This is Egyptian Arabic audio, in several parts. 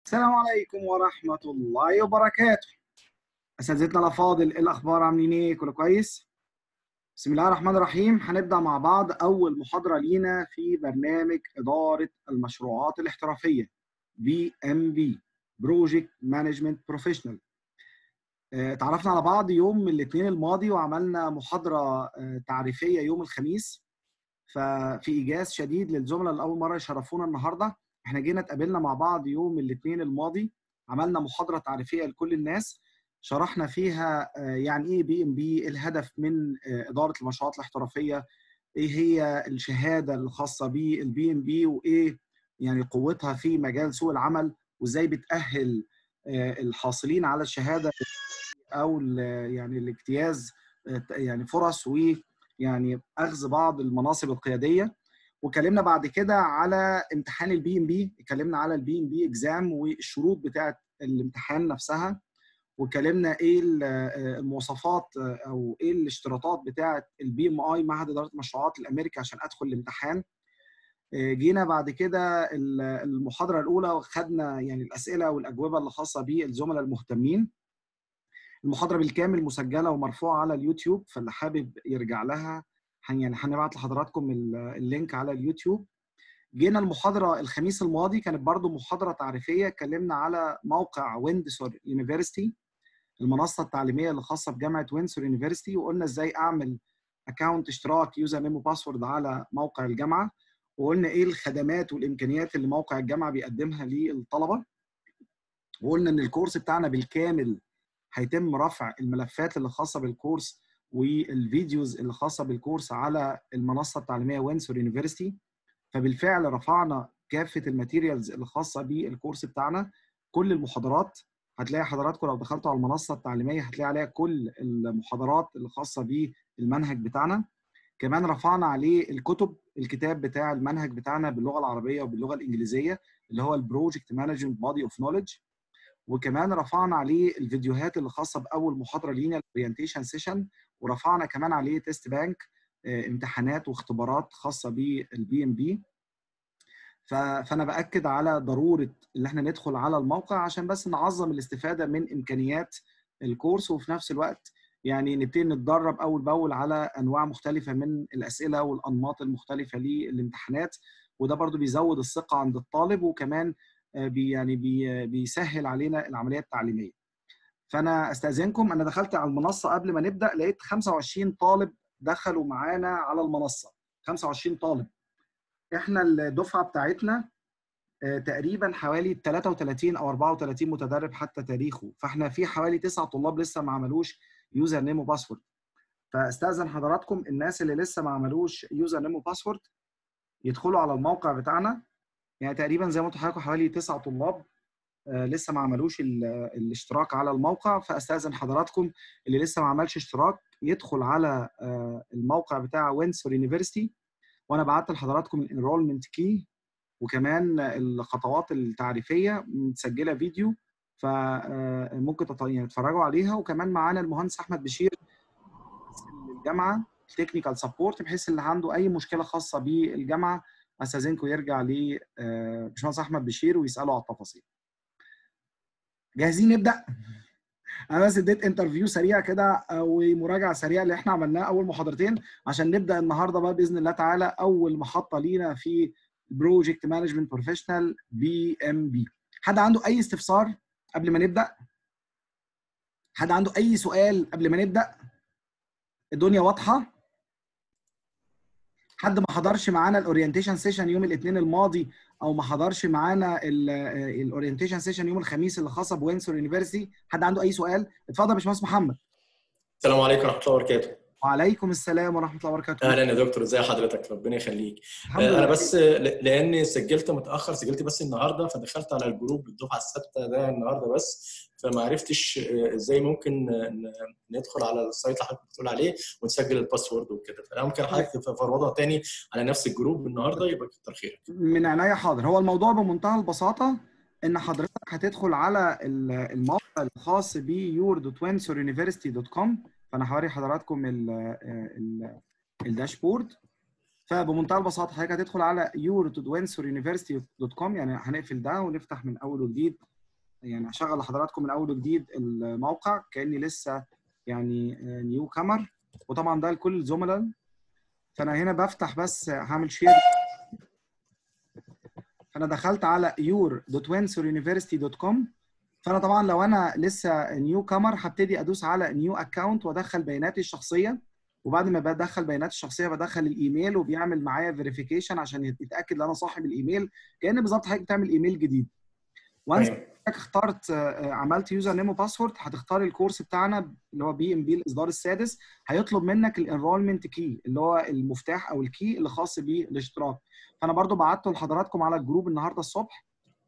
السلام عليكم ورحمة الله وبركاته أساتذتنا الأفاضل إيه الأخبار عاملين إيه كله كويس؟ بسم الله الرحمن الرحيم هنبدأ مع بعض أول محاضرة لينا في برنامج إدارة المشروعات الاحترافية BMB Project Management Professional آه، تعرفنا على بعض يوم الاثنين الماضي وعملنا محاضرة آه، تعريفية يوم الخميس ففي إيجاز شديد للزملاء اللي أول مرة يشرفونا النهاردة احنا جينا اتقابلنا مع بعض يوم الاثنين الماضي عملنا محاضره تعريفيه لكل الناس شرحنا فيها آه، يعني ايه بي ام بي الهدف من آه، اداره المشروعات الاحترافيه ايه هي الشهاده الخاصه بالبي ام بي وايه يعني قوتها في مجال سوق العمل وازاي بتاهل آه، الحاصلين على الشهاده او ال- يعني الاجتياز آه، يعني فرص ويعني اخذ بعض المناصب القياديه وكلمنا بعد كده على امتحان البي ام بي اتكلمنا على البي ام بي اكزام والشروط بتاعه الامتحان نفسها وكلمنا ايه ال- المواصفات او ايه الاشتراطات بتاعه البي ام اي معهد اداره المشروعات الامريكي عشان ادخل الامتحان جينا بعد كده ال- المحاضره الاولى وخدنا يعني الاسئله والاجوبه اللي خاصه بالزملاء المهتمين المحاضره بالكامل مسجله ومرفوعه على اليوتيوب فاللي حابب يرجع لها هن- يعني هنبعت لحضراتكم ال- اللينك على اليوتيوب جينا المحاضرة الخميس الماضي كانت برضو محاضرة تعريفية اتكلمنا على موقع ويندسور يونيفرسيتي المنصة التعليمية اللي خاصة بجامعة ويندسور يونيفرسيتي وقلنا ازاي اعمل اكونت اشتراك يوزر نيم وباسورد على موقع الجامعة وقلنا ايه الخدمات والامكانيات اللي موقع الجامعة بيقدمها للطلبة وقلنا ان الكورس بتاعنا بالكامل هيتم رفع الملفات اللي خاصة بالكورس والفيديوز اللي خاصة بالكورس على المنصة التعليمية ويندسور يونيفرسيتي فبالفعل رفعنا كافه الماتيريالز اللي خاصه بالكورس بتاعنا كل المحاضرات هتلاقي حضراتكم لو دخلتوا على المنصه التعليميه هتلاقي عليها كل المحاضرات اللي خاصه بالمنهج بتاعنا كمان رفعنا عليه الكتب الكتاب بتاع المنهج بتاعنا باللغه العربيه وباللغه الانجليزيه اللي هو البروجكت مانجمنت بودي اوف نوليدج وكمان رفعنا عليه الفيديوهات اللي خاصه باول محاضره لينا الاورينتيشن سيشن ورفعنا كمان عليه تيست بانك امتحانات واختبارات خاصه بالبي ام بي فانا باكد على ضروره ان احنا ندخل على الموقع عشان بس نعظم الاستفاده من امكانيات الكورس وفي نفس الوقت يعني نبتدي نتدرب اول باول على انواع مختلفه من الاسئله والانماط المختلفه للامتحانات وده برضو بيزود الثقه عند الطالب وكمان بي يعني بي بيسهل علينا العمليه التعليميه. فانا استاذنكم انا دخلت على المنصه قبل ما نبدا لقيت 25 طالب دخلوا معانا على المنصه 25 طالب احنا الدفعه بتاعتنا آه، تقريبا حوالي 33 او 34 متدرب حتى تاريخه فاحنا في حوالي تسعة طلاب لسه ما عملوش يوزر نيم وباسورد فاستاذن حضراتكم الناس اللي لسه ما عملوش يوزر نيم وباسورد يدخلوا على الموقع بتاعنا يعني تقريبا زي ما قلت لحضراتكم حوالي تسعة طلاب آه، لسه ما عملوش ال- الاشتراك على الموقع فاستاذن حضراتكم اللي لسه ما عملش اشتراك يدخل على آه، الموقع بتاع وينسور يونيفرسيتي وانا بعت لحضراتكم الانرولمنت كي وكمان الخطوات التعريفيه متسجله فيديو فممكن يعني تتفرجوا عليها وكمان معانا المهندس احمد بشير من الجامعه تكنيكال سبورت بحيث اللي عنده اي مشكله خاصه بالجامعه استاذنكم يرجع ل باشمهندس احمد بشير ويساله على التفاصيل. جاهزين نبدا؟ انا بس اديت انترفيو سريع كده ومراجعه سريعه اللي احنا عملناه اول محاضرتين عشان نبدا النهارده بقى باذن الله تعالى اول محطه لينا في بروجكت مانجمنت بروفيشنال بي ام بي حد عنده اي استفسار قبل ما نبدا حد عنده اي سؤال قبل ما نبدا الدنيا واضحه حد ما حضرش معانا الاورينتيشن سيشن يوم الاثنين الماضي او ما حضرش معانا الاورينتيشن سيشن يوم الخميس اللي خاصه بوينسور يونيفرسيتي حد عنده اي سؤال اتفضل يا باشمهندس محمد السلام عليكم ورحمه الله وبركاته وعليكم السلام ورحمه الله وبركاته اهلا يا دكتور ازي حضرتك ربنا يخليك الحمد انا لله. بس ل- لاني سجلت متاخر سجلت بس النهارده فدخلت على الجروب الدفعه السادسه ده النهارده بس فما عرفتش آه، ازاي ممكن ن- ندخل على السايت اللي حضرتك بتقول عليه ونسجل الباسورد وكده فانا ممكن حضرتك تفرضها تاني على نفس الجروب النهارده يبقى كتر خيرك من عينيا حاضر هو الموضوع بمنتهى البساطه ان حضرتك هتدخل على ال- الموقع الخاص بيور.winsoruniversity.com فانا هوري حضراتكم ال ال الداشبورد فبمنتهى البساطه حضرتك هتدخل على your.winsoruniversity.com يعني هنقفل ده ونفتح من اول وجديد يعني هشغل لحضراتكم من اول وجديد الموقع كاني لسه يعني نيو كامر وطبعا ده لكل الزملاء فانا هنا بفتح بس هعمل شير فانا دخلت على your.winsoruniversity.com فانا طبعا لو انا لسه نيو كامر هبتدي ادوس على نيو اكونت وادخل بياناتي الشخصيه وبعد ما بدخل بياناتي الشخصيه بدخل الايميل وبيعمل معايا فيريفيكيشن عشان يتاكد ان انا صاحب الايميل كان بالظبط حضرتك بتعمل ايميل جديد وانس اخترت عملت يوزر نيم وباسورد هتختار الكورس بتاعنا اللي هو بي ام بي الاصدار السادس هيطلب منك الانرولمنت كي اللي هو المفتاح او الكي اللي خاص بالاشتراك فانا برضو بعته لحضراتكم على الجروب النهارده الصبح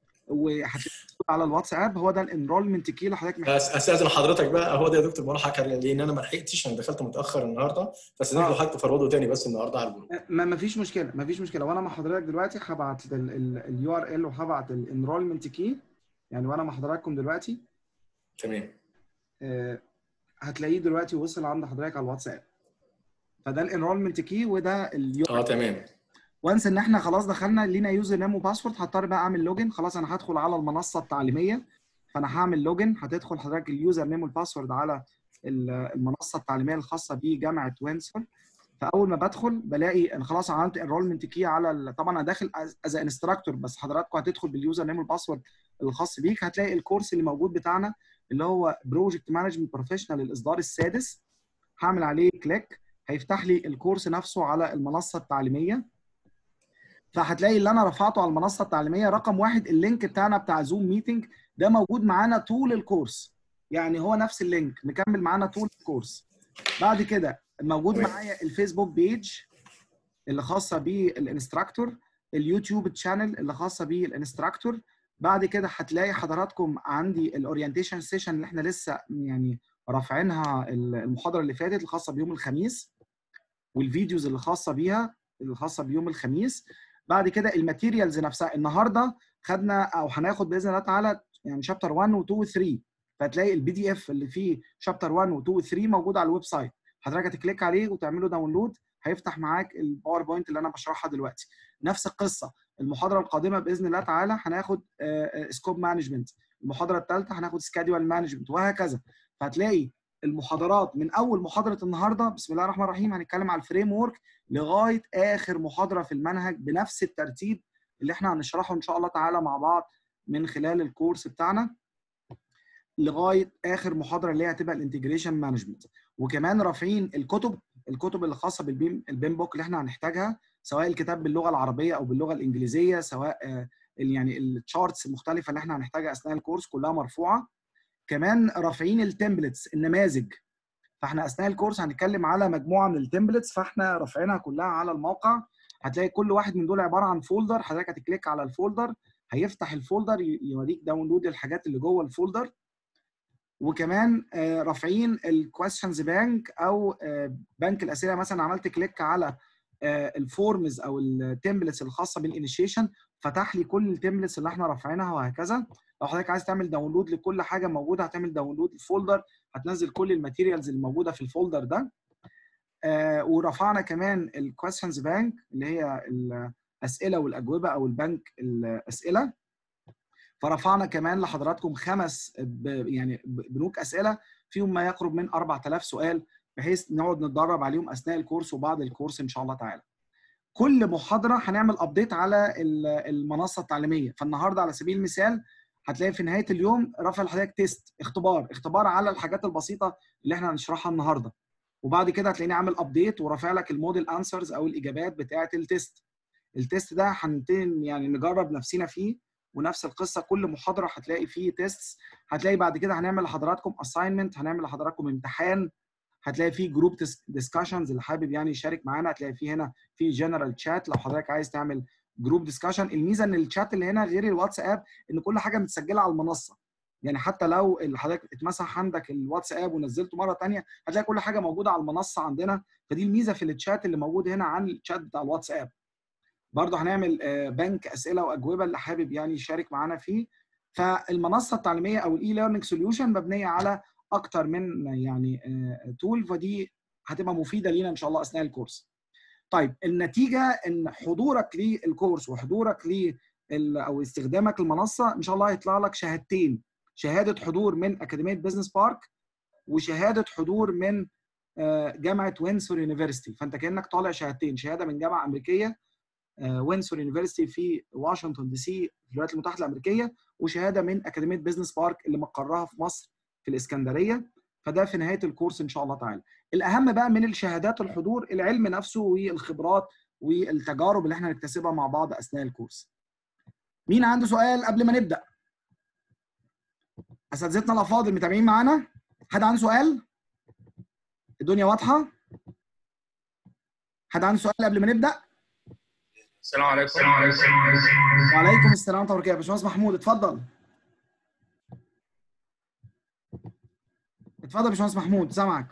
وهتكتب على الواتساب هو ده الانرولمنت كي اللي حضرتك محتاج استاذن حضرتك بقى هو ده يا دكتور ملحق لان انا ما لحقتش انا دخلت متاخر النهارده فاستاذنك لو حضرتك تفرده تاني بس النهارده على الجروب ما فيش مشكله ما فيش مشكله وانا مع حضرتك دلوقتي هبعت اليو ار ال وهبعت الانرولمنت كي يعني وانا مع حضراتكم دلوقتي تمام آه هتلاقيه دلوقتي وصل عند حضرتك على الواتساب فده الانرولمنت كي وده اليو اه تمام وانس ان احنا خلاص دخلنا لينا يوزر نيم وباسورد هضطر بقى اعمل لوجن خلاص انا هدخل على المنصه التعليميه فانا هعمل لوجن هتدخل حضرتك اليوزر نيم والباسورد على المنصه التعليميه الخاصه بجامعه وينسور فاول ما بدخل بلاقي ان خلاص عملت انرولمنت كي على طبعا انا داخل از انستراكتور بس حضراتكم هتدخل باليوزر نيم والباسورد الخاص بيك هتلاقي الكورس اللي موجود بتاعنا اللي هو بروجكت مانجمنت بروفيشنال الاصدار السادس هعمل عليه كليك هيفتح لي الكورس نفسه على المنصه التعليميه فهتلاقي اللي انا رفعته على المنصه التعليميه رقم واحد اللينك بتاعنا بتاع زوم ميتنج ده موجود معانا طول الكورس يعني هو نفس اللينك مكمل معانا طول الكورس بعد كده موجود معايا الفيسبوك بيج اللي خاصه بالانستراكتور اليوتيوب تشانل اللي خاصه بالانستراكتور بعد كده هتلاقي حضراتكم عندي الاورينتيشن سيشن اللي احنا لسه يعني رافعينها المحاضره اللي فاتت الخاصه بيوم الخميس والفيديوز اللي خاصه بيها اللي خاصه بيوم الخميس بعد كده الماتيريالز نفسها النهارده خدنا او هناخد باذن الله تعالى يعني شابتر 1 و2 و3 فهتلاقي البي دي اف اللي فيه شابتر 1 و2 و3 موجود على الويب سايت حضرتك هتكليك عليه وتعمله داونلود هيفتح معاك الباوربوينت اللي انا بشرحها دلوقتي نفس القصه المحاضره القادمه باذن الله تعالى هناخد سكوب مانجمنت المحاضره الثالثه هناخد سكادول مانجمنت وهكذا فهتلاقي المحاضرات من اول محاضره النهارده بسم الله الرحمن الرحيم هنتكلم على الفريم ورك لغايه اخر محاضره في المنهج بنفس الترتيب اللي احنا هنشرحه ان شاء الله تعالى مع بعض من خلال الكورس بتاعنا لغايه اخر محاضره اللي هي هتبقى الانتجريشن مانجمنت وكمان رافعين الكتب الكتب اللي خاصه بالبيم البيم بوك اللي احنا هنحتاجها سواء الكتاب باللغه العربيه او باللغه الانجليزيه سواء يعني التشارتس المختلفه اللي احنا هنحتاجها اثناء الكورس كلها مرفوعه كمان رافعين التمبلتس النماذج فاحنا اثناء الكورس هنتكلم على مجموعه من التمبلتس فاحنا رافعينها كلها على الموقع هتلاقي كل واحد من دول عباره عن فولدر حضرتك هتكليك على الفولدر هيفتح الفولدر يوريك داونلود الحاجات اللي جوه الفولدر وكمان رافعين الكويستشنز بانك او بنك الاسئله مثلا عملت كليك على الفورمز او التمبلتس الخاصه بالانيشيشن فتح لي كل التمبلتس اللي احنا رافعينها وهكذا لو حضرتك عايز تعمل داونلود لكل حاجه موجوده هتعمل داونلود الفولدر هتنزل كل الماتيريالز اللي موجوده في الفولدر ده آه ورفعنا كمان الكويستشنز بانك اللي هي الاسئله والاجوبه او البنك الاسئله فرفعنا كمان لحضراتكم خمس يعني بنوك اسئله فيهم ما يقرب من 4000 سؤال بحيث نقعد نتدرب عليهم اثناء الكورس وبعد الكورس ان شاء الله تعالى. كل محاضره هنعمل ابديت على المنصه التعليميه فالنهارده على سبيل المثال هتلاقي في نهايه اليوم رافع لحضرتك تيست اختبار اختبار على الحاجات البسيطه اللي احنا هنشرحها النهارده وبعد كده هتلاقيني عامل ابديت ورافع لك الموديل انسرز او الاجابات بتاعه التيست التيست ده هنبتدي يعني نجرب نفسينا فيه ونفس القصه كل محاضره هتلاقي فيه تيست هتلاقي بعد كده هنعمل لحضراتكم اساينمنت هنعمل لحضراتكم امتحان هتلاقي فيه جروب ديسكشنز اللي حابب يعني يشارك معانا هتلاقي فيه هنا في جنرال شات لو حضرتك عايز تعمل جروب ديسكشن الميزه ان الشات اللي هنا غير الواتساب ان كل حاجه متسجله على المنصه يعني حتى لو حضرتك اتمسح عندك الواتساب ونزلته مره ثانيه هتلاقي كل حاجه موجوده على المنصه عندنا فدي الميزه في الشات اللي موجود هنا عن الشات بتاع الواتساب برضه هنعمل بنك اسئله واجوبه اللي حابب يعني يشارك معانا فيه فالمنصه التعليميه او الاي ليرنينج سوليوشن مبنيه على اكتر من يعني تول فدي هتبقى مفيده لينا ان شاء الله اثناء الكورس طيب النتيجه ان حضورك للكورس وحضورك ل او استخدامك المنصه ان شاء الله هيطلع لك شهادتين شهاده حضور من اكاديميه بزنس بارك وشهاده حضور من آه، جامعه وينسور يونيفرستي فانت كانك طالع شهادتين شهاده من جامعه امريكيه وينسور يونيفرستي في واشنطن دي سي في الولايات المتحده الامريكيه وشهاده من اكاديميه بزنس بارك اللي مقرها في مصر في الاسكندريه فده في نهايه الكورس ان شاء الله تعالى الاهم بقى من الشهادات الحضور العلم نفسه والخبرات والتجارب اللي احنا هنكتسبها مع بعض اثناء الكورس مين عنده سؤال قبل ما نبدا اساتذتنا الافاضل متابعين معانا حد عنده سؤال الدنيا واضحه حد عنده سؤال قبل ما نبدا السلام عليكم السلام عليكم وعليكم السلام ورحمه الله وبركاته باشمهندس محمود اتفضل اتفضل يا باشمهندس محمود سامعك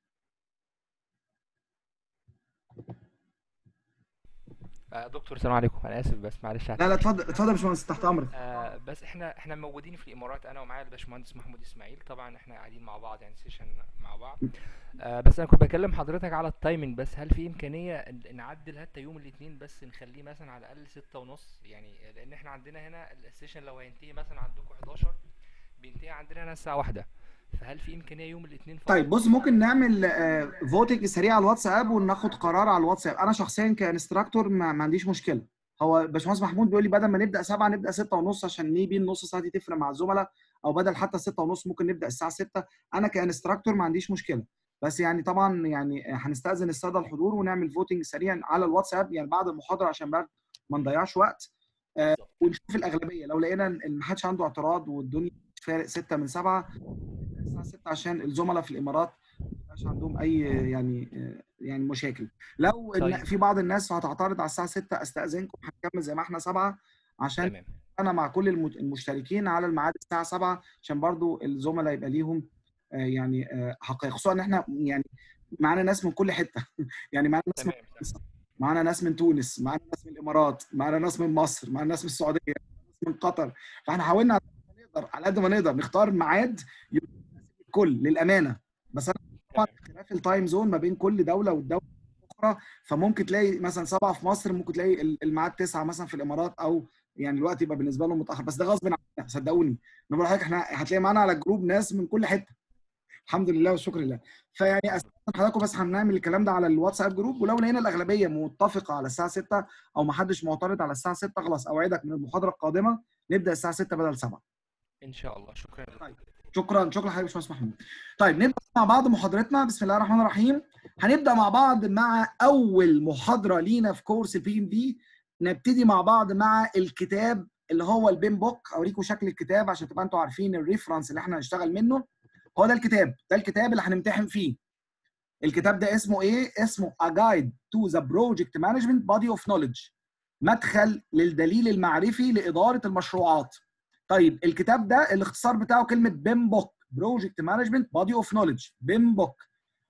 آه، دكتور السلام عليكم انا اسف بس معلش لا لا اتفضل اتفضل يا باشمهندس تحت امرك آه بس احنا احنا موجودين في الامارات انا ومعايا الباشمهندس محمود اسماعيل طبعا احنا قاعدين مع بعض يعني سيشن مع بعض آه بس انا كنت بكلم حضرتك على التايمنج بس هل في امكانيه ن- نعدل حتى يوم الاثنين بس نخليه مثلا على الاقل ستة ونص يعني لان احنا عندنا هنا السيشن لو هينتهي مثلا عندكم 11 بينتهي عندنا هنا الساعه واحدة فهل في امكانيه يوم الاثنين فقط طيب بص ممكن نعمل فوتنج سريع على الواتساب وناخد قرار على الواتساب انا شخصيا كانستراكتور ما, ما عنديش مشكله هو باشمهندس محمود بيقول لي بدل ما نبدا 7 نبدا 6 ونص عشان نيجي النص ساعه دي تفرق مع الزملاء او بدل حتى 6 ونص ممكن نبدا الساعه 6 انا كانستراكتور ما عنديش مشكله بس يعني طبعا يعني هنستاذن الساده الحضور ونعمل فوتنج سريع على الواتساب يعني بعد المحاضره عشان بعد ما نضيعش وقت آه، ونشوف الاغلبيه لو لقينا ان ما حدش عنده اعتراض والدنيا فارق 6 من 7 الساعه 6 عشان الزملاء في الامارات ما يبقاش عندهم اي يعني يعني مشاكل لو طيب. إن في بعض الناس هتعترض على الساعه 6 استاذنكم هنكمل زي ما احنا 7 عشان تمام انا مع كل المت- المشتركين على الميعاد الساعه 7 عشان برضو الزملاء يبقى ليهم آه، يعني آه، حقيقه خصوصا ان احنا يعني معانا ناس من كل حته يعني معانا ناس من تمام معانا ناس من تونس معانا ناس من الامارات معانا ناس من مصر معانا ناس من السعوديه ناس من قطر فاحنا حاولنا على قد ما نقدر على قد ما نقدر نختار ميعاد يبقى مناسب للكل للامانه بس انا طبعا اختلاف التايم زون ما بين كل دوله والدوله الاخرى فممكن تلاقي مثلا سبعه في مصر ممكن تلاقي ال- الميعاد تسعه مثلا في الامارات او يعني الوقت يبقى بالنسبه لهم متاخر بس ده غصب عننا صدقوني انا بقول لحضرتك احنا هتلاقي معانا على الجروب ناس من كل حته الحمد لله والشكر لله فيعني استاذن حضراتكم بس هنعمل الكلام ده على الواتساب جروب ولو لقينا الاغلبيه متفقه على الساعه 6 او ما حدش معترض على الساعه 6 خلاص اوعدك من المحاضره القادمه نبدا الساعه 6 بدل 7 ان شاء الله شكرا يا دكتور. شكرا شكرا حضرتك يا باشمهندس محمود طيب نبدا مع بعض محاضرتنا بسم الله الرحمن الرحيم هنبدا مع بعض مع اول محاضره لينا في كورس البي ام بي نبتدي مع بعض مع الكتاب اللي هو البين بوك اوريكم شكل الكتاب عشان تبقى انتوا عارفين الريفرنس اللي احنا هنشتغل منه هو ده الكتاب ده الكتاب اللي هنمتحن فيه الكتاب ده اسمه ايه اسمه A Guide to the Project Management Body of Knowledge مدخل للدليل المعرفي لإدارة المشروعات طيب الكتاب ده الاختصار بتاعه كلمة بيم بوك بروجكت مانجمنت بودي اوف نوليدج بيم بوك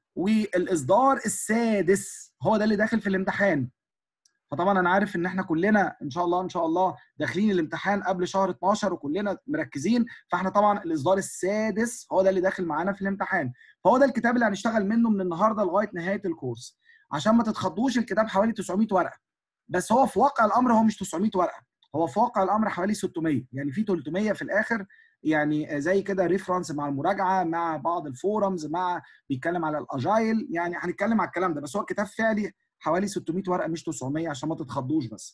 والاصدار السادس هو ده اللي داخل في الامتحان فطبعا انا عارف ان احنا كلنا ان شاء الله ان شاء الله داخلين الامتحان قبل شهر 12 وكلنا مركزين فاحنا طبعا الاصدار السادس هو ده اللي داخل معانا في الامتحان فهو ده الكتاب اللي هنشتغل منه من النهارده لغايه نهايه الكورس عشان ما تتخضوش الكتاب حوالي 900 ورقه بس هو في واقع الامر هو مش 900 ورقه هو في واقع الامر حوالي 600 يعني في 300 في الاخر يعني زي كده ريفرنس مع المراجعه مع بعض الفورمز مع بيتكلم على الاجايل يعني هنتكلم على الكلام ده بس هو الكتاب فعلي حوالي 600 ورقه مش 900 عشان ما تتخضوش بس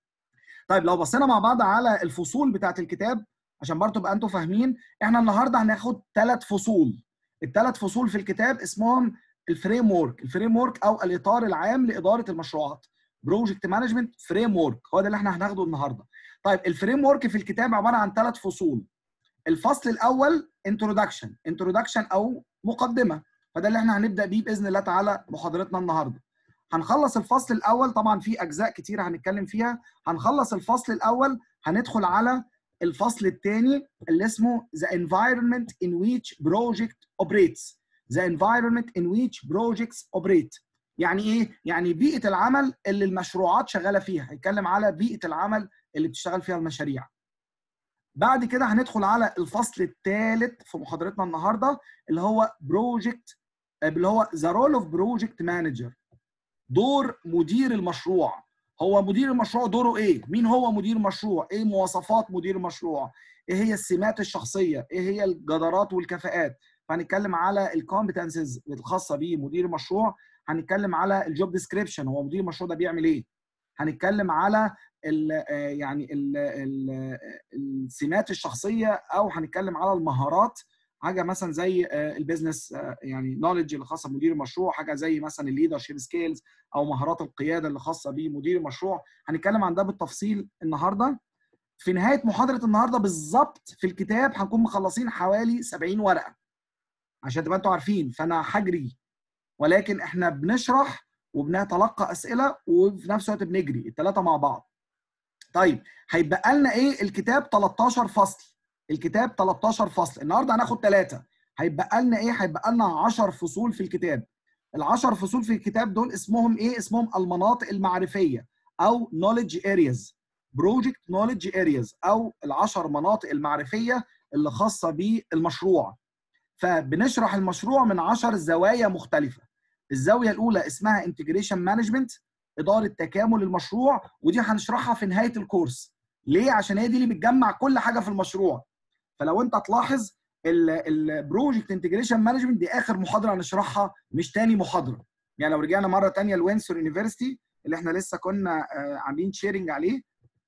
طيب لو بصينا مع بعض على الفصول بتاعه الكتاب عشان برضه تبقى انتوا فاهمين احنا النهارده هناخد ثلاث فصول الثلاث فصول في الكتاب اسمهم الفريم ورك الفريم ورك او الاطار العام لاداره المشروعات بروجكت مانجمنت فريم ورك هو ده اللي احنا هناخده النهارده طيب الفريم ورك في الكتاب عباره عن ثلاث فصول الفصل الاول انترودكشن انترودكشن او مقدمه فده اللي احنا هنبدا بيه باذن الله تعالى محاضرتنا النهارده هنخلص الفصل الاول طبعا في اجزاء كتيره هنتكلم فيها هنخلص الفصل الاول هندخل على الفصل الثاني اللي اسمه the environment in which project operates the environment in which projects operate يعني ايه يعني بيئه العمل اللي المشروعات شغاله فيها هيتكلم على بيئه العمل اللي بتشتغل فيها المشاريع بعد كده هندخل على الفصل الثالث في محاضرتنا النهارده اللي هو بروجكت اللي هو ذا رول اوف بروجكت مانجر دور مدير المشروع هو مدير المشروع دوره ايه مين هو مدير المشروع ايه مواصفات مدير المشروع ايه هي السمات الشخصيه ايه هي الجدارات والكفاءات فهنتكلم على الكومبتنسز الخاصه بمدير المشروع هنتكلم على الجوب ديسكريبشن هو مدير المشروع ده بيعمل ايه هنتكلم على ال يعني ال ال السمات الشخصيه او هنتكلم على المهارات حاجه مثلا زي البيزنس يعني نولج اللي خاصه بمدير المشروع حاجه زي مثلا الليدرشيب سكيلز او مهارات القياده اللي خاصه بمدير المشروع هنتكلم عن ده بالتفصيل النهارده في نهايه محاضره النهارده بالظبط في الكتاب هنكون مخلصين حوالي 70 ورقه عشان تبقى انتوا عارفين فانا هجري ولكن احنا بنشرح وبنتلقى اسئله وفي نفس الوقت بنجري الثلاثه مع بعض طيب هيبقى لنا ايه الكتاب 13 فصل الكتاب 13 فصل النهارده هناخد ثلاثه هيبقى لنا ايه هيبقى لنا 10 فصول في الكتاب ال10 فصول في الكتاب دول اسمهم ايه اسمهم المناطق المعرفيه او knowledge areas project knowledge areas او العشر مناطق المعرفيه اللي خاصه بالمشروع فبنشرح المشروع من 10 زوايا مختلفه الزاويه الاولى اسمها انتجريشن مانجمنت اداره تكامل المشروع ودي هنشرحها في نهايه الكورس ليه عشان هي دي اللي بتجمع كل حاجه في المشروع فلو انت تلاحظ البروجكت انتجريشن مانجمنت دي اخر محاضره هنشرحها مش تاني محاضره يعني لو رجعنا مره تانية لوينسور يونيفرستي اللي احنا لسه كنا عاملين شيرنج عليه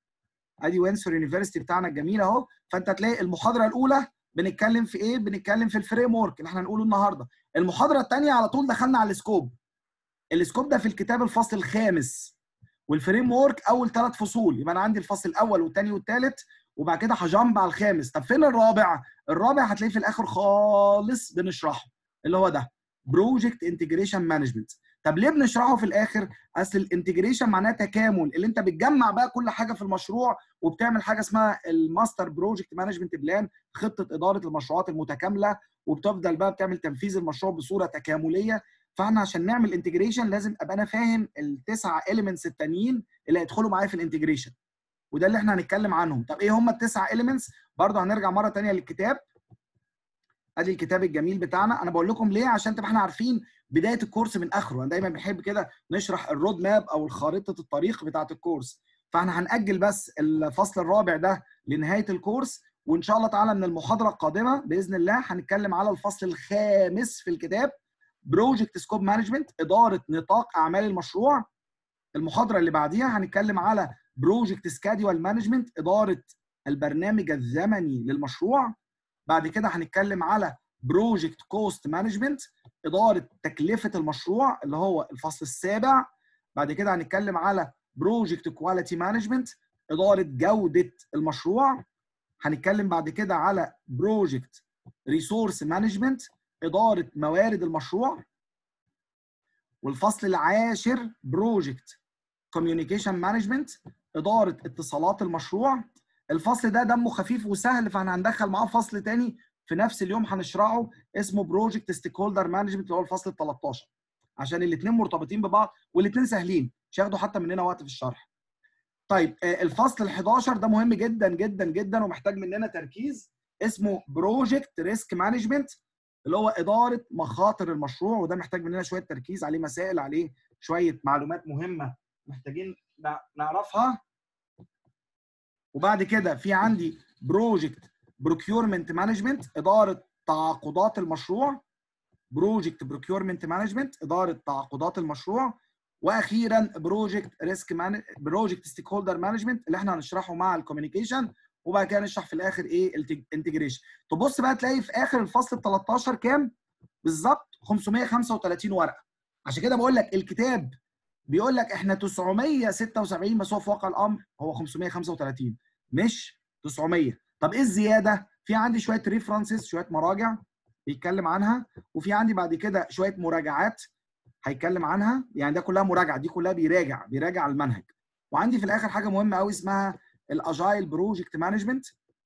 ادي وينسور يونيفرستي بتاعنا الجميل اهو فانت تلاقي المحاضره الاولى بنتكلم في ايه بنتكلم في الفريم ورك اللي احنا هنقوله النهارده المحاضره الثانيه على طول دخلنا على السكوب السكوب ده في الكتاب الفصل الخامس والفريم ورك اول ثلاث فصول يبقى انا عندي الفصل الاول والثاني والثالث وبعد كده هجامب على الخامس طب فين الرابع الرابع هتلاقيه في الاخر خالص بنشرحه اللي هو ده بروجكت انتجريشن مانجمنت طب ليه بنشرحه في الاخر اصل الانتجريشن معناه تكامل اللي انت بتجمع بقى كل حاجه في المشروع وبتعمل حاجه اسمها الماستر بروجكت مانجمنت بلان خطه اداره المشروعات المتكامله وبتفضل بقى بتعمل تنفيذ المشروع بصوره تكامليه فاحنا عشان نعمل انتجريشن لازم ابقى انا فاهم التسعه اليمنتس التانيين اللي هيدخلوا معايا في الانتجريشن وده اللي احنا هنتكلم عنهم طب ايه هم التسعه اليمنتس برضه هنرجع مره ثانيه للكتاب ادي الكتاب الجميل بتاعنا انا بقول لكم ليه عشان تبقى احنا عارفين بدايه الكورس من اخره انا دايما بنحب كده نشرح الرود ماب او خريطه الطريق بتاعه الكورس فاحنا هنأجل بس الفصل الرابع ده لنهايه الكورس وان شاء الله تعالى من المحاضره القادمه باذن الله هنتكلم على الفصل الخامس في الكتاب بروجكت سكوب مانجمنت اداره نطاق اعمال المشروع المحاضره اللي بعديها هنتكلم على بروجكت سكادول مانجمنت اداره البرنامج الزمني للمشروع بعد كده هنتكلم على بروجكت كوست مانجمنت اداره تكلفه المشروع اللي هو الفصل السابع بعد كده هنتكلم على بروجكت كواليتي مانجمنت اداره جوده المشروع هنتكلم بعد كده على بروجكت ريسورس مانجمنت اداره موارد المشروع والفصل العاشر بروجكت كوميونيكيشن مانجمنت اداره اتصالات المشروع الفصل ده دمه خفيف وسهل فاحنا هندخل معاه فصل تاني في نفس اليوم هنشرحه اسمه بروجكت ستيك هولدر مانجمنت اللي هو الفصل ال 13 عشان الاثنين مرتبطين ببعض والاثنين سهلين مش هياخدوا حتى مننا وقت في الشرح. طيب الفصل ال 11 ده مهم جدا جدا جدا ومحتاج مننا تركيز اسمه بروجكت ريسك مانجمنت اللي هو اداره مخاطر المشروع وده محتاج مننا شويه تركيز عليه مسائل عليه شويه معلومات مهمه محتاجين نعرفها وبعد كده في عندي بروجكت بروكيورمنت مانجمنت اداره تعاقدات المشروع بروجكت بروكيورمنت مانجمنت اداره تعاقدات المشروع واخيرا بروجكت ريسك بروجكت ستيك هولدر مانجمنت اللي احنا هنشرحه مع الكوميونيكيشن وبعد كده نشرح في الاخر ايه الانتجريشن تبص بقى تلاقي في اخر الفصل ال 13 كام بالظبط 535 ورقه عشان كده بقول لك الكتاب بيقول لك احنا 976 بس هو في واقع الامر هو 535 مش 900 طب ايه الزياده في عندي شويه ريفرنسز شويه مراجع بيتكلم عنها وفي عندي بعد كده شويه مراجعات هيتكلم عنها يعني ده كلها مراجعه دي كلها بيراجع بيراجع المنهج وعندي في الاخر حاجه مهمه قوي اسمها الاجايل بروجكت مانجمنت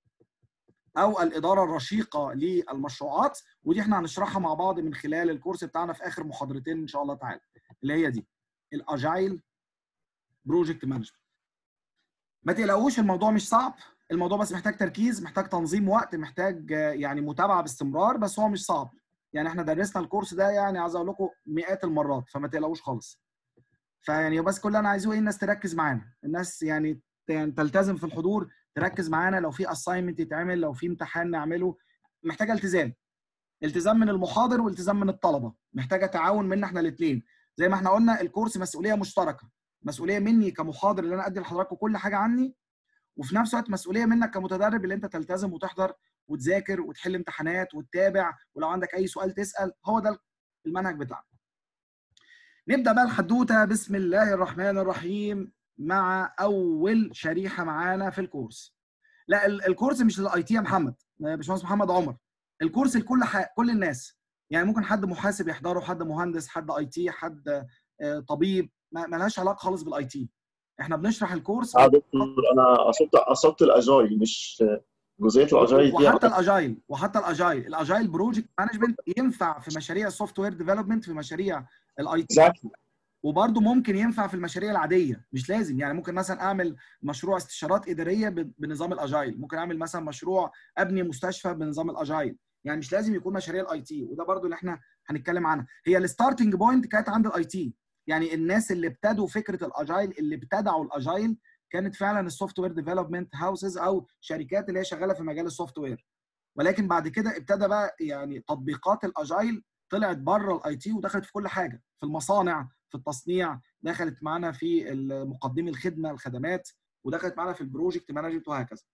او الاداره الرشيقه للمشروعات ودي احنا هنشرحها مع بعض من خلال الكورس بتاعنا في اخر محاضرتين ان شاء الله تعالى اللي هي دي الاجايل بروجكت مانجمنت ما تقلقوش الموضوع مش صعب الموضوع بس محتاج تركيز محتاج تنظيم وقت محتاج يعني متابعه باستمرار بس هو مش صعب يعني احنا درسنا الكورس ده يعني عايز اقول لكم مئات المرات فما تقلقوش خالص فيعني بس كل اللي انا عايزه ايه الناس تركز معانا الناس يعني ت- تلتزم في الحضور تركز معانا لو في اساينمنت يتعمل لو في امتحان نعمله محتاجه التزام التزام من المحاضر والتزام من الطلبه محتاجه تعاون منا احنا الاثنين زي ما احنا قلنا الكورس مسؤوليه مشتركه مسؤوليه مني كمحاضر اللي انا ادي لحضراتكم كل حاجه عني وفي نفس الوقت مسؤوليه منك كمتدرب اللي انت تلتزم وتحضر وتذاكر وتحل امتحانات وتتابع ولو عندك اي سؤال تسال هو ده المنهج بتاعنا نبدا بقى الحدوته بسم الله الرحمن الرحيم مع اول شريحه معانا في الكورس لا ال- الكورس مش للاي تي يا محمد يا باشمهندس محمد عمر الكورس لكل ح... كل الناس يعني ممكن حد محاسب يحضره حد مهندس حد اي تي حد آه، طبيب ما ما لهاش علاقه خالص بالاي تي احنا بنشرح الكورس اه دكتور انا قصدت قصدت الاجايل مش جزئيه الاجايل دي وحتى الاجايل وحتى الاجايل الاجايل بروجكت مانجمنت ينفع في مشاريع السوفت وير ديفلوبمنت في مشاريع الاي تي اكزاكتلي وبرده ممكن ينفع في المشاريع العاديه مش لازم يعني ممكن مثلا اعمل مشروع استشارات اداريه ب- بنظام الاجايل ممكن اعمل مثلا مشروع ابني مستشفى بنظام الاجايل يعني مش لازم يكون مشاريع الاي تي وده برده اللي احنا هنتكلم عنها هي الستارتنج بوينت كانت عند الاي تي يعني الناس اللي ابتدوا فكره الاجايل اللي ابتدعوا الاجايل كانت فعلا السوفت وير ديفلوبمنت هاوسز او شركات اللي هي شغاله في مجال السوفت وير ولكن بعد كده ابتدى بقى يعني تطبيقات الاجايل طلعت بره الاي تي ودخلت في كل حاجه في المصانع في التصنيع دخلت معانا في مقدمي الخدمه الخدمات ودخلت معانا في البروجكت مانجمنت وهكذا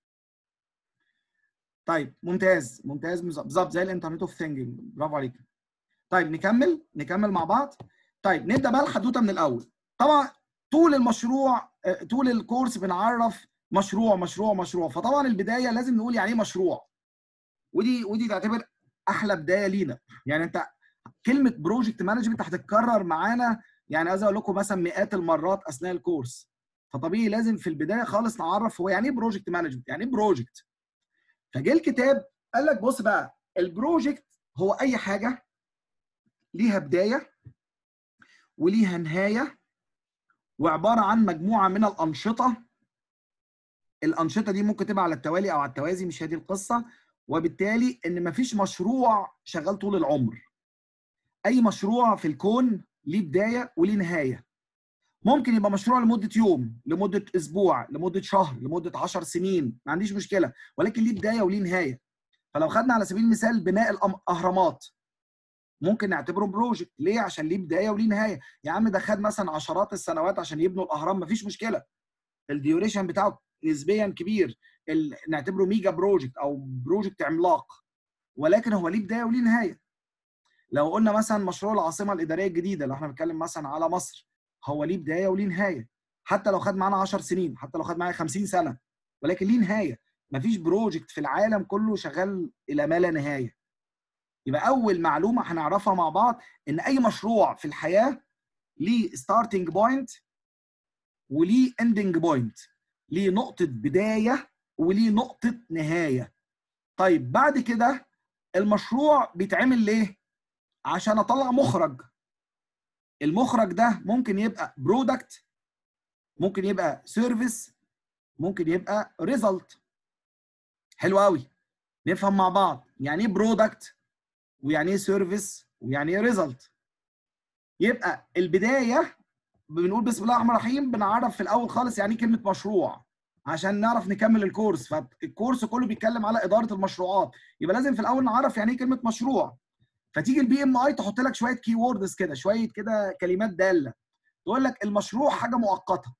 طيب ممتاز ممتاز بالظبط زي الانترنت اوف ثينجينج برافو عليك طيب نكمل نكمل مع بعض طيب نبدا بقى الحدوته من الاول طبعا طول المشروع آه، طول الكورس بنعرف مشروع مشروع مشروع فطبعا البدايه لازم نقول يعني ايه مشروع ودي ودي تعتبر احلى بدايه لينا يعني انت كلمه بروجكت مانجمنت هتتكرر معانا يعني عايز اقول لكم مثلا مئات المرات اثناء الكورس فطبيعي لازم في البدايه خالص نعرف هو يعني ايه بروجكت مانجمنت يعني ايه بروجكت فجه الكتاب قال لك بص بقى البروجكت هو اي حاجه ليها بدايه وليها نهايه وعباره عن مجموعه من الانشطه الانشطه دي ممكن تبقى على التوالي او على التوازي مش هي دي القصه وبالتالي ان مفيش مشروع شغال طول العمر اي مشروع في الكون ليه بدايه وليه نهايه ممكن يبقى مشروع لمده يوم لمده اسبوع لمده شهر لمده 10 سنين ما عنديش مشكله ولكن ليه بدايه وليه نهايه فلو خدنا على سبيل المثال بناء الاهرامات ممكن نعتبره بروجكت ليه عشان ليه بدايه وليه نهايه يا عم ده خد مثلا عشرات السنوات عشان يبنوا الاهرام مفيش مشكله الديوريشن بتاعه نسبيا كبير ال... نعتبره ميجا بروجكت او بروجكت عملاق ولكن هو ليه بدايه وليه نهايه لو قلنا مثلا مشروع العاصمه الاداريه الجديده لو احنا بنتكلم مثلا على مصر هو ليه بدايه وليه نهايه حتى لو خد معانا 10 سنين حتى لو خد معايا 50 سنه ولكن ليه نهايه مفيش بروجكت في العالم كله شغال الى ما لا نهايه يبقى اول معلومه هنعرفها مع بعض ان اي مشروع في الحياه ليه ستارتنج بوينت وليه اندنج بوينت ليه نقطه بدايه وليه نقطه نهايه طيب بعد كده المشروع بيتعمل ليه عشان اطلع مخرج المخرج ده ممكن يبقى برودكت ممكن يبقى سيرفيس ممكن يبقى ريزلت حلو قوي نفهم مع بعض يعني ايه برودكت ويعني ايه سيرفيس ويعني ايه ريزلت يبقى البدايه بنقول بسم الله الرحمن الرحيم بنعرف في الاول خالص يعني ايه كلمه مشروع عشان نعرف نكمل الكورس فالكورس كله بيتكلم على اداره المشروعات يبقى لازم في الاول نعرف يعني ايه كلمه مشروع فتيجي البي ام اي تحط لك شويه كي ووردز كده شويه كده كلمات داله تقول لك المشروع حاجه مؤقته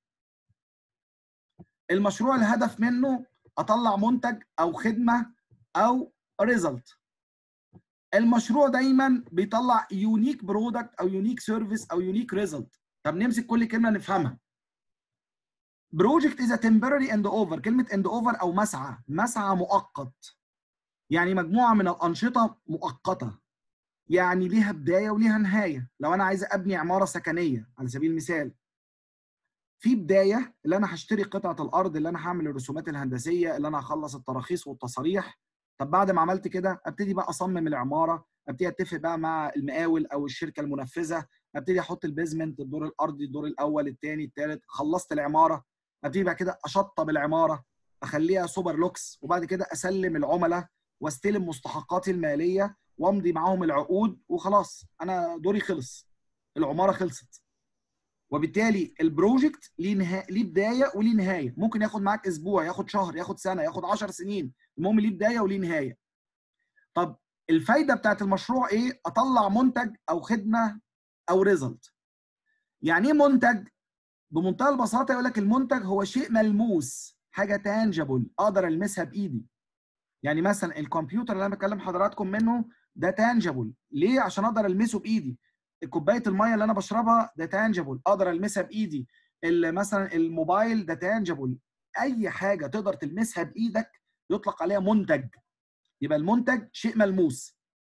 المشروع الهدف منه اطلع منتج او خدمه او ريزلت المشروع دايما بيطلع يونيك برودكت او يونيك سيرفيس او يونيك ريزلت طب نمسك كل كلمه نفهمها بروجكت از temporary اند اوفر كلمه اند اوفر او مسعى مسعى مؤقت يعني مجموعه من الانشطه مؤقته يعني ليها بدايه وليها نهايه لو انا عايز ابني عماره سكنيه على سبيل المثال في بدايه اللي انا هشتري قطعه الارض اللي انا هعمل الرسومات الهندسيه اللي انا هخلص التراخيص والتصاريح طب بعد ما عملت كده ابتدي بقى اصمم العماره ابتدي اتفق بقى مع المقاول او الشركه المنفذه ابتدي احط البيزمنت الدور الارضي الدور الاول الثاني الثالث خلصت العماره ابتدي بعد كده اشطب العماره اخليها سوبر لوكس وبعد كده اسلم العملاء واستلم مستحقاتي الماليه وامضي معاهم العقود وخلاص انا دوري خلص العماره خلصت وبالتالي البروجكت ليه نها... ليه بدايه وليه نهايه ممكن ياخد معاك اسبوع ياخد شهر ياخد سنه ياخد 10 سنين المهم ليه بدايه وليه نهايه طب الفايده بتاعت المشروع ايه اطلع منتج او خدمه او ريزلت يعني ايه منتج بمنتهى البساطه يقول لك المنتج هو شيء ملموس حاجه تانجبل اقدر المسها بايدي يعني مثلا الكمبيوتر اللي انا بكلم حضراتكم منه ده تانجبل ليه عشان اقدر المسه بايدي كوبايه الميه اللي انا بشربها ده تانجبل اقدر المسها بايدي ال- مثلا الموبايل ده تانجبل اي حاجه تقدر تلمسها بايدك يطلق عليها منتج يبقى المنتج شيء ملموس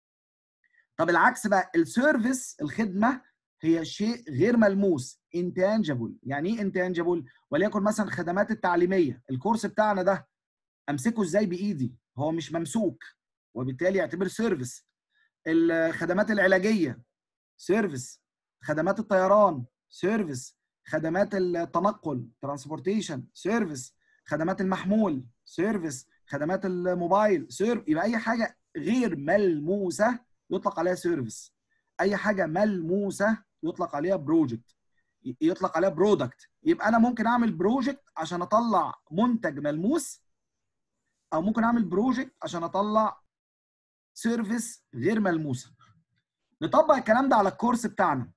طب العكس بقى السيرفيس الخدمه هي شيء غير ملموس intangible يعني ايه intangible وليكن مثلا الخدمات التعليميه الكورس بتاعنا ده امسكه ازاي بايدي هو مش ممسوك وبالتالي يعتبر سيرفيس الخدمات العلاجيه سيرفيس خدمات الطيران سيرفيس خدمات التنقل ترانسبورتيشن سيرفيس خدمات المحمول سيرفيس خدمات الموبايل سيرف يبقى اي حاجه غير ملموسه يطلق عليها سيرفيس اي حاجه ملموسه يطلق عليها بروجكت يطلق عليها برودكت يبقى انا ممكن اعمل بروجكت عشان اطلع منتج ملموس او ممكن اعمل بروجكت عشان اطلع سيرفيس غير ملموسه نطبق الكلام ده على الكورس بتاعنا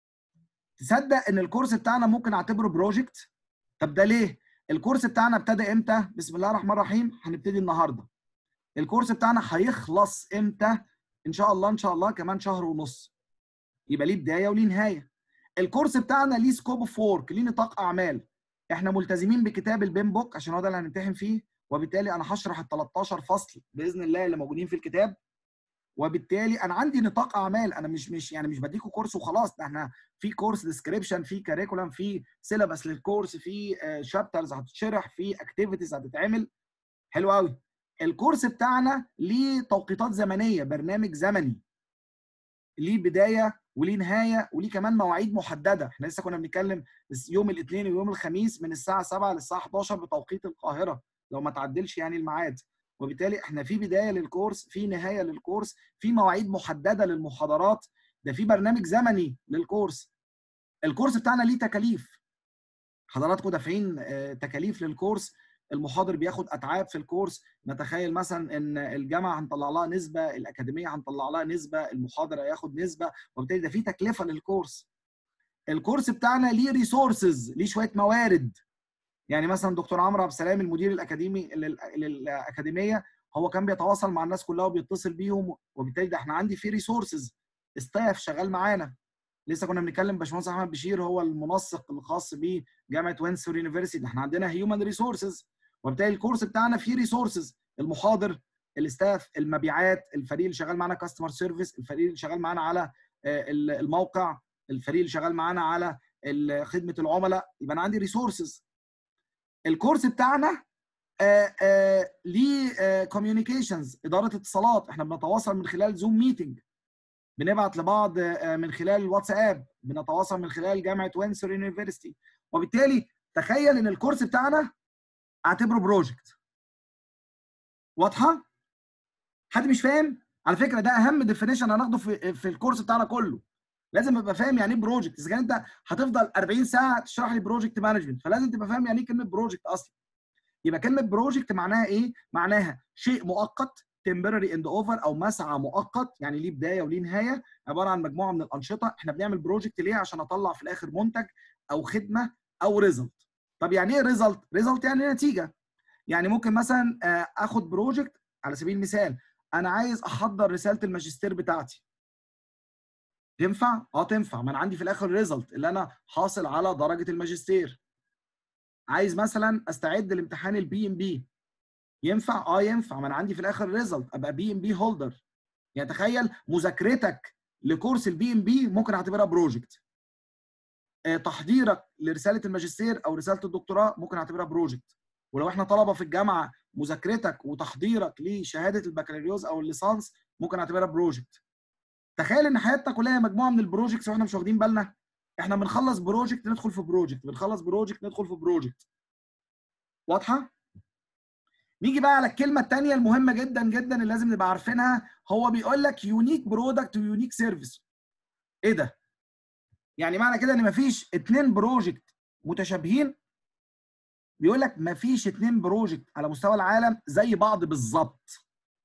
تصدق ان الكورس بتاعنا ممكن اعتبره بروجكت طب ده ليه الكورس بتاعنا ابتدى امتى بسم الله الرحمن الرحيم هنبتدي النهارده الكورس بتاعنا هيخلص امتى ان شاء الله ان شاء الله كمان شهر ونص يبقى ليه بدايه وليه نهايه الكورس بتاعنا ليه سكوب اوف وورك ليه نطاق اعمال احنا ملتزمين بكتاب البين بوك عشان هو ده اللي هنمتحن فيه وبالتالي انا هشرح ال 13 فصل باذن الله اللي موجودين في الكتاب وبالتالي انا عندي نطاق اعمال انا مش مش يعني مش بديكوا كورس وخلاص ده احنا في كورس ديسكريبشن في كاريكولم في سيلابس للكورس في شابترز هتتشرح في اكتيفيتيز هتتعمل حلو قوي الكورس بتاعنا ليه توقيتات زمنيه برنامج زمني ليه بدايه وليه نهايه وليه كمان مواعيد محدده احنا لسه كنا بنتكلم يوم الاثنين ويوم الخميس من الساعه 7 للساعه 11 بتوقيت القاهره لو ما تعدلش يعني الميعاد وبالتالي احنا في بدايه للكورس في نهايه للكورس في مواعيد محدده للمحاضرات ده في برنامج زمني للكورس الكورس بتاعنا ليه تكاليف حضراتكم دافعين تكاليف للكورس المحاضر بياخد اتعاب في الكورس نتخيل مثلا ان الجامعه هنطلع لها نسبه الاكاديميه هنطلع لها نسبه المحاضر هياخد نسبه وبالتالي ده في تكلفه للكورس الكورس بتاعنا ليه ريسورسز ليه شويه موارد يعني مثلا دكتور عمرو عبد السلام المدير الاكاديمي للاكاديميه هو كان بيتواصل مع الناس كلها وبيتصل بيهم وبالتالي ده احنا عندي في ريسورسز ستاف شغال معانا لسه كنا بنتكلم باشمهندس احمد بشير هو المنسق الخاص بجامعه وينسور يونيفرسيتي احنا عندنا هيومن ريسورسز وبالتالي الكورس بتاعنا فيه ريسورسز المحاضر الستاف المبيعات الفريق اللي شغال معانا كاستمر سيرفيس الفريق اللي شغال معانا على الموقع الفريق اللي شغال معانا على خدمه العملاء يبقى انا عندي ريسورسز الكورس بتاعنا آآ آآ ليه كوميونيكيشنز اداره اتصالات احنا بنتواصل من خلال زوم ميتنج بنبعت لبعض من خلال الواتساب بنتواصل من خلال جامعه وينسور يونيفرسيتي وبالتالي تخيل ان الكورس بتاعنا اعتبره بروجكت واضحه حد مش فاهم على فكره ده اهم ديفينيشن هناخده في في الكورس بتاعنا كله لازم ابقى فاهم يعني ايه بروجكت اذا كان انت هتفضل 40 ساعه تشرح لي بروجكت مانجمنت فلازم تبقى فاهم يعني ايه كلمه بروجكت اصلا يبقى كلمه بروجكت معناها ايه معناها شيء مؤقت temporary اند اوفر او مسعى مؤقت يعني ليه بدايه وليه نهايه عباره عن مجموعه من الانشطه احنا بنعمل بروجكت ليه عشان اطلع في الاخر منتج او خدمه او ريزلت طب يعني ايه ريزلت ريزلت يعني نتيجه يعني ممكن مثلا اخد بروجكت على سبيل المثال انا عايز احضر رساله الماجستير بتاعتي تنفع اه تنفع ما انا عندي في الاخر ريزلت اللي انا حاصل على درجه الماجستير عايز مثلا استعد لامتحان البي ام بي ينفع اه ينفع ما انا عندي في الاخر ريزلت ابقى بي ام بي هولدر يعني تخيل مذاكرتك لكورس البي ام بي ممكن اعتبرها بروجكت آه تحضيرك لرساله الماجستير او رساله الدكتوراه ممكن اعتبرها بروجكت ولو احنا طلبه في الجامعه مذاكرتك وتحضيرك لشهاده البكالوريوس او الليسانس ممكن اعتبرها بروجكت تخيل ان حياتنا كلها مجموعه من البروجكتس واحنا مش واخدين بالنا احنا بنخلص بروجكت ندخل في بروجكت بنخلص بروجكت ندخل في بروجكت واضحه نيجي بقى على الكلمه الثانيه المهمه جدا جدا اللي لازم نبقى عارفينها هو بيقول لك يونيك برودكت ويونيك سيرفيس ايه ده يعني معنى كده ان مفيش اتنين بروجكت متشابهين بيقول لك مفيش اتنين بروجكت على مستوى العالم زي بعض بالظبط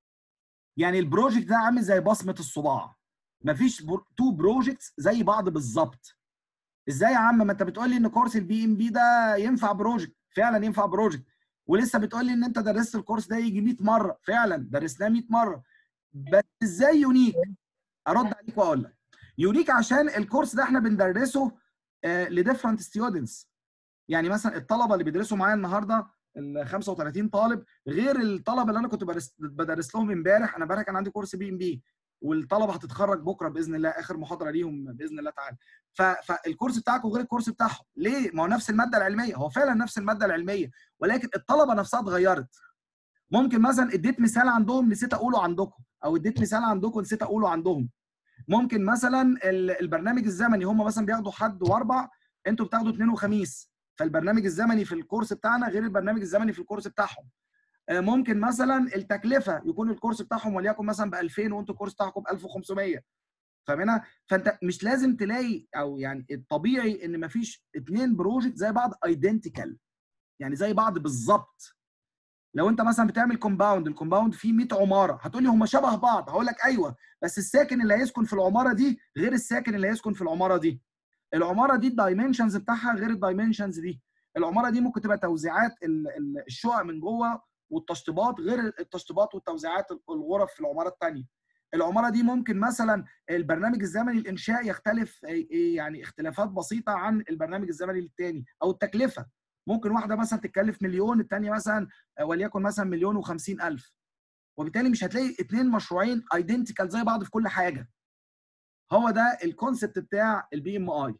يعني البروجكت ده عامل زي بصمه الصباع مفيش بر... تو بروجكتس زي بعض بالظبط ازاي يا عم ما انت بتقول لي ان كورس البي ام بي ده ينفع بروجكت فعلا ينفع بروجكت ولسه بتقول لي ان انت درست الكورس ده يجي 100 مره فعلا درسناه 100 مره بس ازاي يونيك ارد عليك واقول لك يونيك عشان الكورس ده احنا بندرسه لديفرنت ستودنتس يعني مثلا الطلبه اللي بيدرسوا معايا النهارده ال 35 طالب غير الطلبه اللي انا كنت بدرس, بدرس لهم امبارح انا امبارح كان عندي كورس بي ام بي والطلبه هتتخرج بكره باذن الله اخر محاضره ليهم باذن الله تعالى فالكورس بتاعكم غير الكورس بتاعهم ليه ما هو نفس الماده العلميه هو فعلا نفس الماده العلميه ولكن الطلبه نفسها اتغيرت ممكن مثلا اديت مثال عندهم نسيت اقوله عندكم او اديت مثال عندكم نسيت اقوله عندهم ممكن مثلا البرنامج الزمني هم مثلا بياخدوا حد واربع انتوا بتاخدوا اثنين وخميس فالبرنامج الزمني في الكورس بتاعنا غير البرنامج الزمني في الكورس بتاعهم ممكن مثلا التكلفه يكون الكورس بتاعهم وليكن مثلا ب 2000 وانتوا الكورس بتاعكم ب 1500 فاهمنا فانت مش لازم تلاقي او يعني الطبيعي ان مفيش اثنين بروجكت زي بعض ايدنتيكال يعني زي بعض بالظبط لو انت مثلا بتعمل كومباوند الكومباوند فيه 100 عماره هتقول لي هم شبه بعض هقول لك ايوه بس الساكن اللي هيسكن في العماره دي غير الساكن اللي هيسكن في العماره دي العماره دي الدايمنشنز بتاعها غير الدايمنشنز دي العماره دي ممكن تبقى توزيعات الشقق من جوه والتشطيبات غير التشطيبات والتوزيعات الغرف في العماره الثانيه العماره دي ممكن مثلا البرنامج الزمني الانشاء يختلف يعني اختلافات بسيطه عن البرنامج الزمني الثاني او التكلفه ممكن واحده مثلا تتكلف مليون الثانيه مثلا وليكن مثلا مليون و50 الف وبالتالي مش هتلاقي اثنين مشروعين ايدنتيكال زي بعض في كل حاجه هو ده الكونسبت بتاع البي ام اي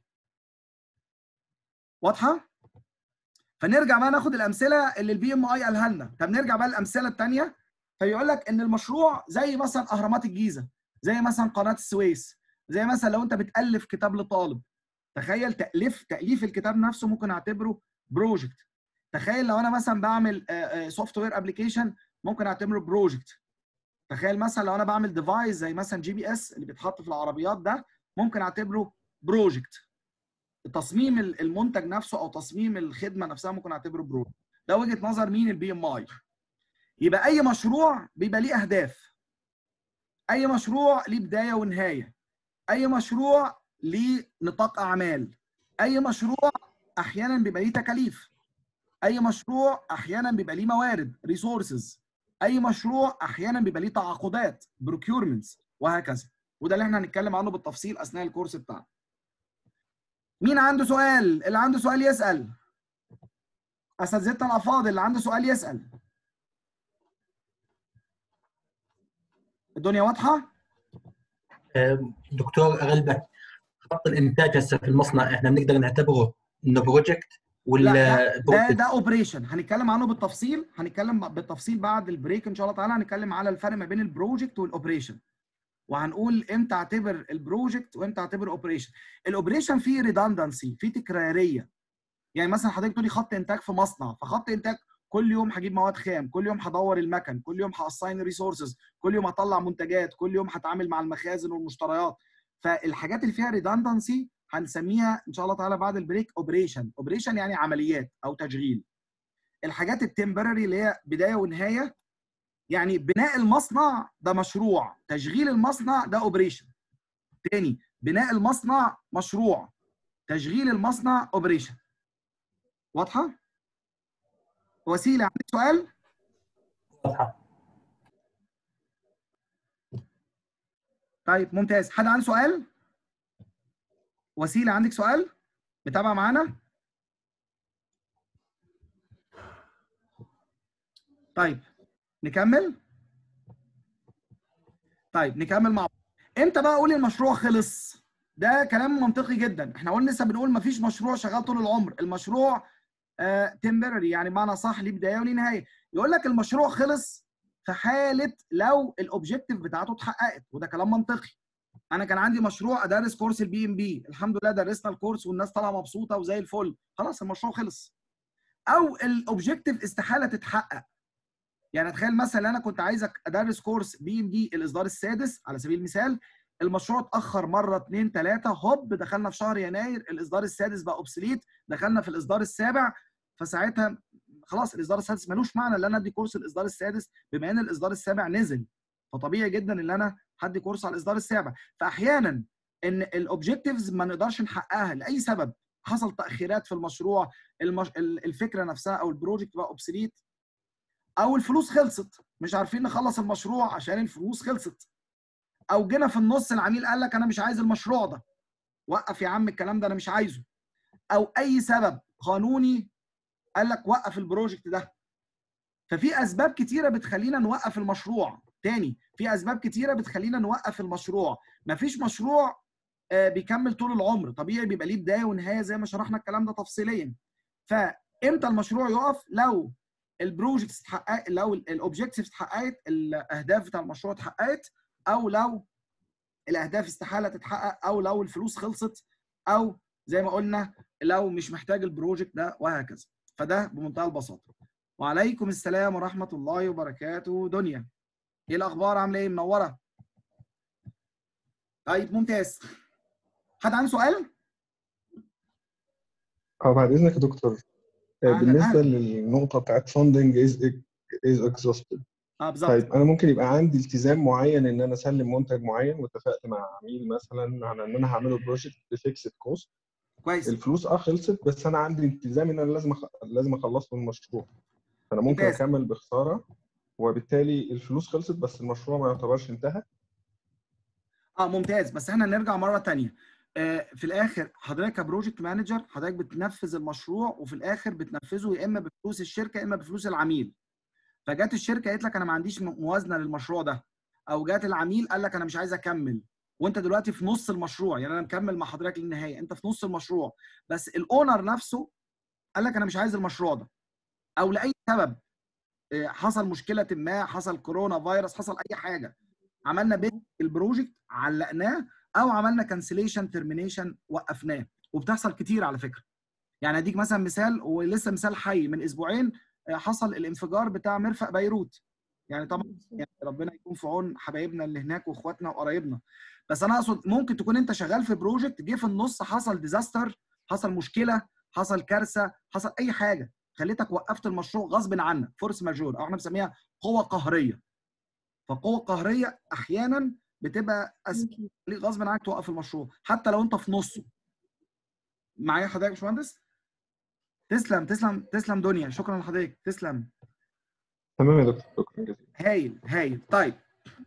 واضحه فنرجع بقى ناخد الامثله اللي البي ام اي قالها لنا طب نرجع بقى للامثله الثانيه فيقول لك ان المشروع زي مثلا اهرامات الجيزه زي مثلا قناه السويس زي مثلا لو انت بتالف كتاب لطالب تخيل تاليف تاليف الكتاب نفسه ممكن اعتبره بروجكت تخيل لو انا مثلا بعمل سوفت وير ابلكيشن ممكن اعتبره بروجكت تخيل مثلا لو انا بعمل ديفايس زي مثلا جي بي اس اللي بيتحط في العربيات ده ممكن اعتبره بروجكت تصميم المنتج نفسه او تصميم الخدمه نفسها ممكن اعتبره بروجكت ده وجهه نظر مين البي ام اي يبقى اي مشروع بيبقى ليه اهداف اي مشروع ليه بدايه ونهايه اي مشروع ليه نطاق اعمال اي مشروع احيانا بيبقى ليه تكاليف اي مشروع احيانا بيبقى ليه موارد ريسورسز اي مشروع احيانا بيبقى ليه تعاقدات بروكيورمنتس وهكذا وده اللي احنا هنتكلم عنه بالتفصيل اثناء الكورس بتاعنا مين عنده سؤال اللي عنده سؤال يسال اساتذتنا الافاضل اللي عنده سؤال يسال الدنيا واضحه دكتور غلبة خط الانتاج هسه في المصنع احنا بنقدر نعتبره انه بروجكت ولا لا ده ده اوبريشن هنتكلم عنه بالتفصيل هنتكلم بالتفصيل بعد البريك ان شاء الله تعالى هنتكلم على الفرق ما بين البروجكت والاوبريشن وهنقول امتى اعتبر البروجكت وامتى اعتبر اوبريشن الاوبريشن فيه ريدندنسي فيه تكراريه يعني مثلا حضرتك تقولي خط انتاج في مصنع فخط انتاج كل يوم هجيب مواد خام كل يوم هدور المكن كل يوم هاساين ريسورسز كل يوم هطلع منتجات كل يوم هتعامل مع المخازن والمشتريات فالحاجات اللي فيها ريدندنسي هنسميها ان شاء الله تعالى بعد البريك اوبريشن اوبريشن يعني عمليات او تشغيل الحاجات التمبرري اللي هي بدايه ونهايه يعني بناء المصنع ده مشروع تشغيل المصنع ده اوبريشن تاني بناء المصنع مشروع تشغيل المصنع اوبريشن واضحه وسيله عندك سؤال واضحه طيب ممتاز حد عنده سؤال وسيله عندك سؤال متابعه معانا طيب نكمل طيب نكمل مع بعض امتى بقى اقول المشروع خلص ده كلام منطقي جدا احنا قلنا لسه بنقول مفيش مشروع شغال طول العمر المشروع تمبرري يعني معنى صح ليه بدايه وليه نهايه يقول لك المشروع خلص في حاله لو الاوبجيكتيف بتاعته اتحققت وده كلام منطقي انا كان عندي مشروع ادرس كورس البي ام بي الحمد لله درسنا الكورس والناس طالعه مبسوطه وزي الفل خلاص المشروع خلص او الاوبجيكتيف استحاله تتحقق يعني تخيل مثلا انا كنت عايزك ادرس كورس بي ام بي الاصدار السادس على سبيل المثال المشروع اتاخر مره اثنين ثلاثه هوب دخلنا في شهر يناير الاصدار السادس بقى اوبسليت دخلنا في الاصدار السابع فساعتها خلاص الاصدار السادس ملوش معنى ان انا ادي كورس الاصدار السادس بما ان الاصدار السابع نزل فطبيعي جدا ان انا هدي كورس على الاصدار السابع فاحيانا ان الاوبجكتيفز ما نقدرش نحققها لاي سبب حصل تاخيرات في المشروع المش... الفكره نفسها او البروجكت بقى اوبسليت او الفلوس خلصت مش عارفين نخلص المشروع عشان الفلوس خلصت او جينا في النص العميل قال لك انا مش عايز المشروع ده وقف يا عم الكلام ده انا مش عايزه او اي سبب قانوني قال لك وقف البروجكت ده ففي اسباب كتيره بتخلينا نوقف المشروع تاني في اسباب كتيره بتخلينا نوقف المشروع مفيش مشروع آه، بيكمل طول العمر طبيعي بيبقى ليه بدايه ونهايه زي ما شرحنا الكلام ده تفصيليا فامتى المشروع يقف لو البروجكتس اتحقق لو الاوبجكتيفز اتحققت الاهداف بتاع المشروع اتحققت او لو الاهداف استحاله تتحقق او لو الفلوس خلصت او زي ما قلنا لو مش محتاج البروجكت ده وهكذا فده بمنتهى البساطه وعليكم السلام ورحمه الله وبركاته دنيا ايه الاخبار عامله ايه منوره طيب ممتاز حد عنده سؤال اه بعد اذنك يا دكتور آه، أهلاً، بالنسبه أهلاً. للنقطه بتاعت funding is is exhausted اه بالظبط طيب انا ممكن يبقى عندي التزام معين ان انا اسلم منتج معين واتفقت مع عميل مثلا على ان انا هعمله بروجكت بفيكسد كوست كويس الفلوس اه خلصت بس انا عندي التزام ان انا لازم أخ... لازم اخلص له المشروع فانا ممكن ممتاز. اكمل بخساره وبالتالي الفلوس خلصت بس المشروع ما يعتبرش انتهى اه ممتاز بس احنا نرجع مره تانية آه في الاخر حضرتك كبروجكت مانجر حضرتك بتنفذ المشروع وفي الاخر بتنفذه يا اما بفلوس الشركه يا اما بفلوس العميل فجت الشركه قالت لك انا ما عنديش م- موازنه للمشروع ده او جات العميل قال لك انا مش عايز اكمل وانت دلوقتي في نص المشروع يعني انا مكمل مع حضرتك للنهايه انت في نص المشروع بس الاونر نفسه قال لك انا مش عايز المشروع ده او لاي سبب آه، حصل مشكله ما حصل كورونا فيروس حصل اي حاجه عملنا بيت البروجكت علقناه او عملنا كانسليشن ترمينيشن وقفناه وبتحصل كتير على فكره يعني اديك مثلا مثال ولسه مثال حي من اسبوعين آه، حصل الانفجار بتاع مرفق بيروت يعني طبعا يعني ربنا يكون في عون حبايبنا اللي هناك واخواتنا وقرايبنا بس انا اقصد ممكن تكون انت شغال في بروجكت جه في النص حصل ديزاستر حصل مشكله حصل كارثه حصل اي حاجه خليتك وقفت المشروع غصب عنك فورس ماجور او احنا بنسميها قوه قهريه فالقوه القهريه احيانا بتبقى أس- ليه غصب عنك توقف المشروع حتى لو انت في نصه معايا حضرتك يا باشمهندس تسلم تسلم تسلم دنيا شكرا لحضرتك تسلم تمام يا دكتور شكرا جزيلا هايل هايل طيب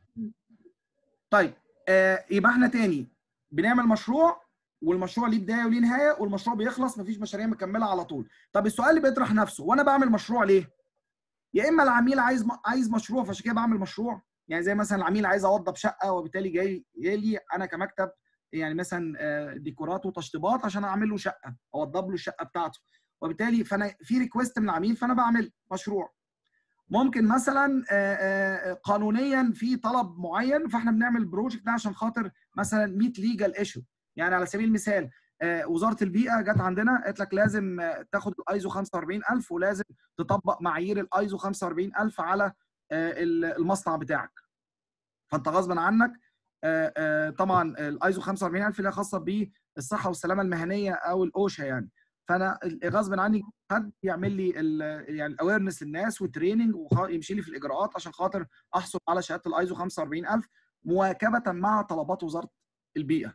طيب آه يبقى احنا تاني بنعمل مشروع والمشروع ليه بدايه وليه نهايه والمشروع بيخلص مفيش مشاريع مكمله على طول طب السؤال اللي بيطرح نفسه وانا بعمل مشروع ليه يا اما العميل عايز م... عايز مشروع فعشان كده بعمل مشروع يعني زي مثلا العميل عايز اوضب شقه وبالتالي جاي جاي لي انا كمكتب يعني مثلا آه، ديكورات وتشطيبات عشان اعمل له شقه اوضب له الشقه بتاعته وبالتالي فانا في ريكويست من العميل فانا بعمل مشروع ممكن مثلا آه، آه، قانونيا في طلب معين فاحنا بنعمل البروجكت ده عشان خاطر مثلا 100 ليجال ايشو يعني على سبيل المثال آه، وزاره البيئه جت عندنا قالت لك لازم آه، تاخد الايزو 45000 ولازم تطبق معايير الايزو 45000 على آه، ال- المصنع بتاعك فانت غصبا عنك آه، آه، طبعا الايزو 45000 اللي هي خاصه بالصحه والسلامه المهنيه او الاوشا يعني فانا غصب عني حد يعمل لي ال- يعني الاويرنس للناس وتريننج ويمشي لي في الاجراءات عشان خاطر احصل على شهاده الايزو 45000 مواكبه مع طلبات وزاره البيئه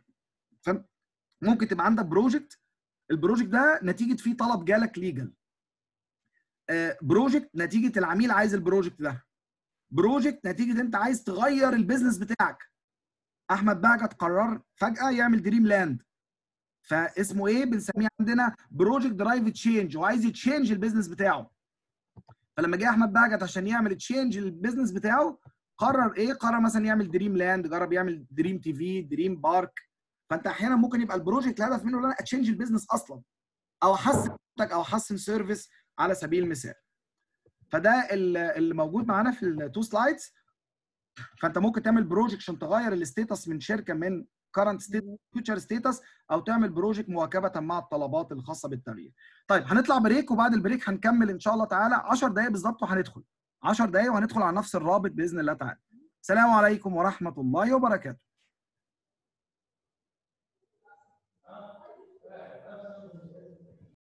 فممكن تبقى عندك بروجكت البروجكت ده نتيجه فيه طلب جالك ليجل بروجكت نتيجه العميل عايز البروجكت ده بروجكت نتيجه انت عايز تغير البيزنس بتاعك احمد بهجت قرر فجاه يعمل دريم لاند فاسمه ايه بنسميه عندنا بروجكت درايف تشينج وعايز يتشينج البيزنس بتاعه فلما جه احمد بهجت عشان يعمل تشينج البيزنس بتاعه قرر ايه قرر مثلا يعمل دريم لاند جرب يعمل دريم تي في دريم بارك فانت احيانا ممكن يبقى البروجكت الهدف منه ان انا اتشينج البيزنس اصلا او احسن منتج او احسن سيرفيس على سبيل المثال فده ال- اللي موجود معانا في التو سلايدز فانت ممكن تعمل بروجكت عشان تغير الستيتس من شركه من كرنت ستيتس فيوتشر ستيتس او تعمل بروجكت مواكبه مع الطلبات الخاصه بالتغيير. طيب هنطلع بريك وبعد البريك هنكمل ان شاء الله تعالى 10 دقائق بالظبط وهندخل 10 دقائق وهندخل على نفس الرابط باذن الله تعالى. السلام عليكم ورحمه الله وبركاته.